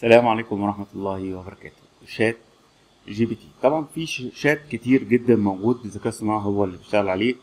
السلام عليكم ورحمة الله وبركاته شات جي بي تي طبعا في ش- شات كتير جدا موجود الذكاء الصناعي هو اللي بيشتغل عليه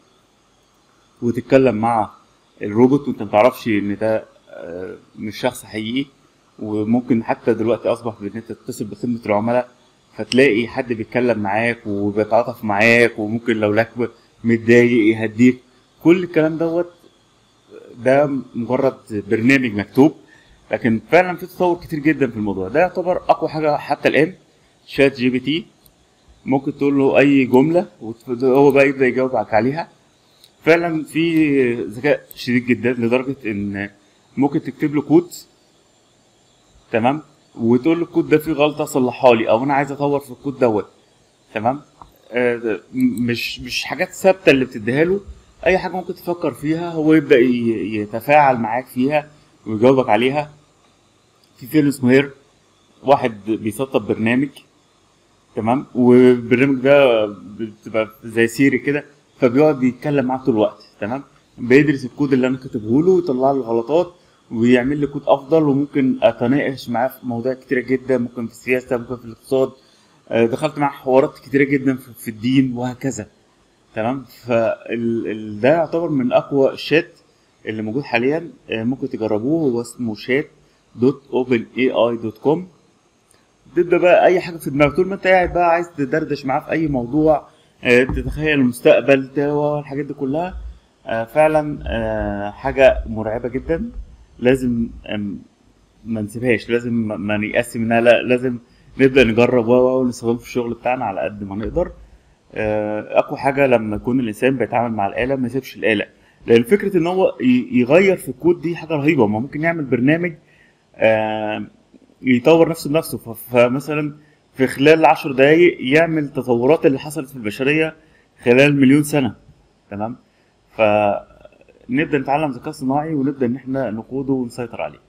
وتتكلم مع الروبوت وانت متعرفش ان ده آه، مش شخص حقيقي وممكن حتى دلوقتي اصبح بان انت تتصل بخدمة العملاء فتلاقي حد بيتكلم معاك وبيتعاطف معاك وممكن لو لك متضايق يهديك كل الكلام دوت ده مجرد برنامج مكتوب لكن فعلا في تطور كتير جدا في الموضوع ده يعتبر اقوى حاجه حتى الان شات جي بي تي ممكن تقول له اي جمله وهو بقى يبدا يجاوبك عليها فعلا في ذكاء شديد جدا لدرجه ان ممكن تكتب له كود تمام وتقول له الكود ده فيه غلطه صلحها لي او انا عايز اطور في الكود دوت تمام آه ده مش مش حاجات ثابته اللي بتديها له اي حاجه ممكن تفكر فيها هو يبدا ي- يتفاعل معاك فيها ويجاوبك عليها في فيلم اسمه هير واحد بيسطب برنامج تمام والبرنامج ده بتبقى زي سيري كده فبيقعد يتكلم معاك طول الوقت تمام بيدرس الكود اللي انا كاتبه له ويطلع له غلطات ويعمل لي كود افضل وممكن اتناقش معاه في مواضيع كتيره جدا ممكن في السياسه ممكن في الاقتصاد آه، دخلت معاه حوارات كتيره جدا في في الدين وهكذا تمام فال ده يعتبر من اقوى الشات اللي موجود حاليا آه، ممكن تجربوه هو اسمه شات دوت اوبن اي اي دوت كوم تبدا بقى اي حاجه في دماغك طول ما انت قاعد بقى عايز تدردش معاه في اي موضوع آه، تتخيل المستقبل ده الحاجات دي كلها آه، فعلا آه، حاجه مرعبه جدا لازم آم، ما نسيبهاش لازم ما- ما نيأس منها لا لازم نبدا نجرب و و ونستخدمه في الشغل بتاعنا على قد ما نقدر آه، اقوى حاجه لما يكون الانسان بيتعامل مع الاله ما يسيبش الاله لان فكره ان هو ي- يغير في الكود دي حاجه رهيبه ما ممكن يعمل برنامج آه، يطور نفسه بنفسه ف- فمثلا في خلال عشر دقايق يعمل التطورات اللي حصلت في البشريه خلال مليون سنه تمام فنبدا نتعلم ذكاء صناعي ونبدا ان احنا نقوده ونسيطر عليه